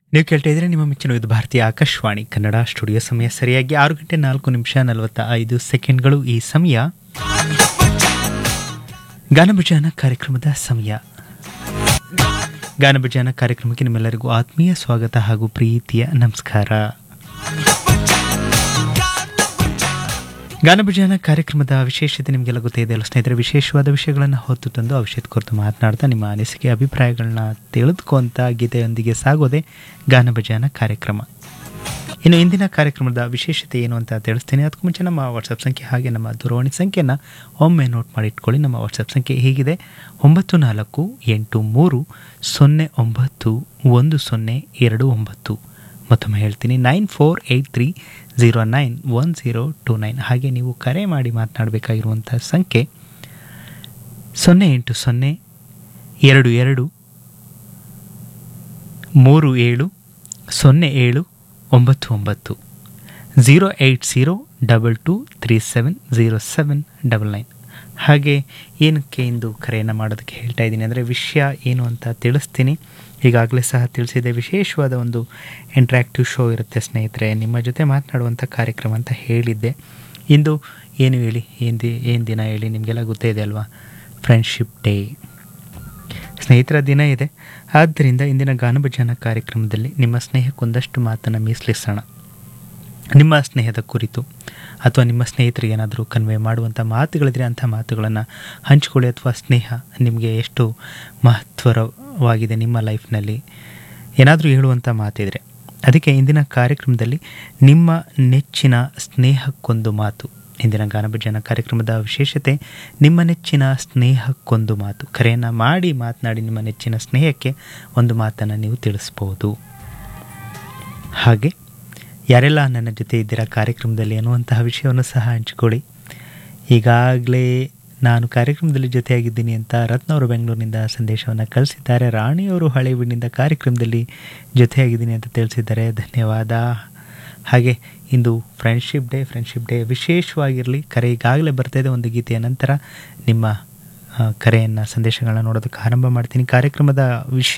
ನೀವು ಕೇಳ್ತಾ ಇದ್ರೆ ನಿಮ್ಮ ಮೆಚ್ಚಿನ ಇದು ಭಾರತೀಯ ಆಕಾಶವಾಣಿ ಕನ್ನಡ ಸ್ಟುಡಿಯೋ ಸಮಯ ಸರಿಯಾಗಿ ಆರು ಗಂಟೆ ನಾಲ್ಕು ನಿಮಿಷ ನಲವತ್ತ ಐದು ಸೆಕೆಂಡ್ಗಳು ಈ ಸಮಯ ಗಾನಭಜಾನ ಕಾರ್ಯಕ್ರಮದ ಸಮಯ ಗಾನಭಜಾನ ಕಾರ್ಯಕ್ರಮಕ್ಕೆ ನಿಮ್ಮೆಲ್ಲರಿಗೂ ಆತ್ಮೀಯ ಸ್ವಾಗತ ಹಾಗೂ ಪ್ರೀತಿಯ ನಮಸ್ಕಾರ ಗಾನಭಜಾನ ಕಾರ್ಯಕ್ರಮದ ವಿಶೇಷತೆ ನಿಮಗೆಲ್ಲ ಗೊತ್ತೇ ಇದೆ ಅಲ್ಲ ಸ್ನೇಹಿತರೆ ವಿಶೇಷವಾದ ವಿಷಯಗಳನ್ನು ಹೊತ್ತು ತಂದು ಆ ವಿಷಯದ ಕುರಿತು ಮಾತನಾಡ್ತಾ ನಿಮ್ಮ ಅನಿಸಿಕೆ ಅಭಿಪ್ರಾಯಗಳನ್ನ ತಿಳಿದುಕೊಂತ ಗೀತೆಯೊಂದಿಗೆ ಸಾಗೋದೆ ಗಾನಭಜಾನ ಕಾರ್ಯಕ್ರಮ ಇನ್ನು ಇಂದಿನ ಕಾರ್ಯಕ್ರಮದ ವಿಶೇಷತೆ ಏನು ಅಂತ ತಿಳಿಸ್ತೀನಿ ಅದಕ್ಕೂ ಮುಂಚೆ ನಮ್ಮ ವಾಟ್ಸಪ್ ಸಂಖ್ಯೆ ಹಾಗೆ ನಮ್ಮ ದೂರವಾಣಿ ಸಂಖ್ಯೆಯನ್ನು ಒಮ್ಮೆ ನೋಟ್ ಮಾಡಿ ಇಟ್ಕೊಳ್ಳಿ ನಮ್ಮ ವಾಟ್ಸಪ್ ಸಂಖ್ಯೆ ಹೀಗಿದೆ ಒಂಬತ್ತು ನಾಲ್ಕು ಎಂಟು ಮೂರು ಸೊನ್ನೆ ಒಂಬತ್ತು ಒಂದು ಸೊನ್ನೆ ಎರಡು ಒಂಬತ್ತು ಮತ್ತೊಮ್ಮೆ ಹೇಳ್ತೀನಿ nine four eight three zero nine one zero two nine ಹಾಗೆ ನೀವು ಕರೆ ಮಾಡಿ ಮಾತನಾಡಬೇಕಾಗಿರುವಂಥ ಸಂಖ್ಯೆ ಸೊನ್ನೆ ಎಂಟು ಸೊನ್ನೆ ಎರಡು ಎರಡು ಮೂರು ಏಳು ಸೊನ್ನೆ ಏಳು ಒಂಬತ್ತು ಒಂಬತ್ತು zero eight zero double two three seven zero seven double nine ಹಾಗೆ ಏನಕ್ಕೆ ಇಂದು ಕರೆಯನ್ನು ಮಾಡೋದಕ್ಕೆ ಹೇಳ್ತಾ ಇದ್ದೀನಿ ಅಂದರೆ ವಿಷಯ ಏನು ಅಂತ ತಿಳಿಸ್ತೀನಿ ಈಗಾಗಲೇ ಸಹ ತಿಳಿಸಿದೆ ವಿಶೇಷವಾದ ಒಂದು ಇಂಟ್ರ್ಯಾಕ್ಟಿವ್ ಶೋ ಇರುತ್ತೆ ಸ್ನೇಹಿತರೆ ನಿಮ್ಮ ಜೊತೆ ಮಾತನಾಡುವಂಥ ಕಾರ್ಯಕ್ರಮ ಅಂತ ಹೇಳಿದ್ದೆ ಇಂದು ಏನು ಹೇಳಿ ಏನು ದಿ ಏನು ದಿನ ಹೇಳಿ ನಿಮಗೆಲ್ಲ ಗೊತ್ತೇ ಇದೆ ಅಲ್ವಾ ಫ್ರೆಂಡ್ಶಿಪ್ ಡೇ ಸ್ನೇಹಿತರ ದಿನ ಇದೆ ಆದ್ದರಿಂದ ಇಂದಿನ ಗಾನಭಜನ ಕಾರ್ಯಕ್ರಮದಲ್ಲಿ ನಿಮ್ಮ ಸ್ನೇಹಕ್ಕೊಂದಷ್ಟು ಮಾತನ್ನು ಮೀಸಲಿಸೋಣ ನಿಮ್ಮ ಸ್ನೇಹದ ಕುರಿತು ಅಥವಾ ನಿಮ್ಮ ಸ್ನೇಹಿತರಿಗೆ ಏನಾದರೂ ಕನ್ವೆ ಮಾಡುವಂಥ ಮಾತುಗಳಿದ್ರೆ ಅಂಥ ಮಾತುಗಳನ್ನು ಹಂಚಿಕೊಳ್ಳಿ ಅಥವಾ ಸ್ನೇಹ ನಿಮಗೆ ಎಷ್ಟು ಮಹತ್ವರವಾಗಿದೆ ನಿಮ್ಮ ಲೈಫ್ನಲ್ಲಿ ಏನಾದರೂ ಹೇಳುವಂಥ ಮಾತಿದ್ರೆ ಅದಕ್ಕೆ ಇಂದಿನ ಕಾರ್ಯಕ್ರಮದಲ್ಲಿ ನಿಮ್ಮ ನೆಚ್ಚಿನ ಸ್ನೇಹಕ್ಕೊಂದು ಮಾತು ಇಂದಿನ ಗಾನಭಜನ ಕಾರ್ಯಕ್ರಮದ ವಿಶೇಷತೆ ನಿಮ್ಮ ನೆಚ್ಚಿನ ಸ್ನೇಹಕ್ಕೊಂದು ಮಾತು ಕರೆಯನ್ನು ಮಾಡಿ ಮಾತನಾಡಿ ನಿಮ್ಮ ನೆಚ್ಚಿನ ಸ್ನೇಹಕ್ಕೆ ಒಂದು ಮಾತನ್ನು ನೀವು ತಿಳಿಸ್ಬೋದು ಹಾಗೆ ಯಾರೆಲ್ಲ ನನ್ನ ಜೊತೆ ಇದ್ದೀರಾ ಕಾರ್ಯಕ್ರಮದಲ್ಲಿ ಅನ್ನುವಂತಹ ವಿಷಯವನ್ನು ಸಹ ಹಂಚಿಕೊಳ್ಳಿ ಈಗಾಗಲೇ ನಾನು ಕಾರ್ಯಕ್ರಮದಲ್ಲಿ ಜೊತೆಯಾಗಿದ್ದೀನಿ ಅಂತ ರತ್ನವರು ಬೆಂಗಳೂರಿನಿಂದ ಸಂದೇಶವನ್ನು ಕಳಿಸಿದ್ದಾರೆ ರಾಣಿಯವರು ಹಳೇಬೀಡಿನಿಂದ ಕಾರ್ಯಕ್ರಮದಲ್ಲಿ ಜೊತೆಯಾಗಿದ್ದೀನಿ ಅಂತ ತಿಳಿಸಿದ್ದಾರೆ ಧನ್ಯವಾದ ಹಾಗೆ ಇಂದು ಫ್ರೆಂಡ್ಶಿಪ್ ಡೇ ಫ್ರೆಂಡ್ಶಿಪ್ ಡೇ ವಿಶೇಷವಾಗಿರಲಿ ಕರೆ ಈಗಾಗಲೇ ಬರ್ತಾಯಿದೆ ಒಂದು ಗೀತೆಯ ನಂತರ ನಿಮ್ಮ ಕರೆಯನ್ನು ಸಂದೇಶಗಳನ್ನ ನೋಡೋದಕ್ಕೆ ಆರಂಭ ಮಾಡ್ತೀನಿ ಕಾರ್ಯಕ್ರಮದ ವಿಷಯ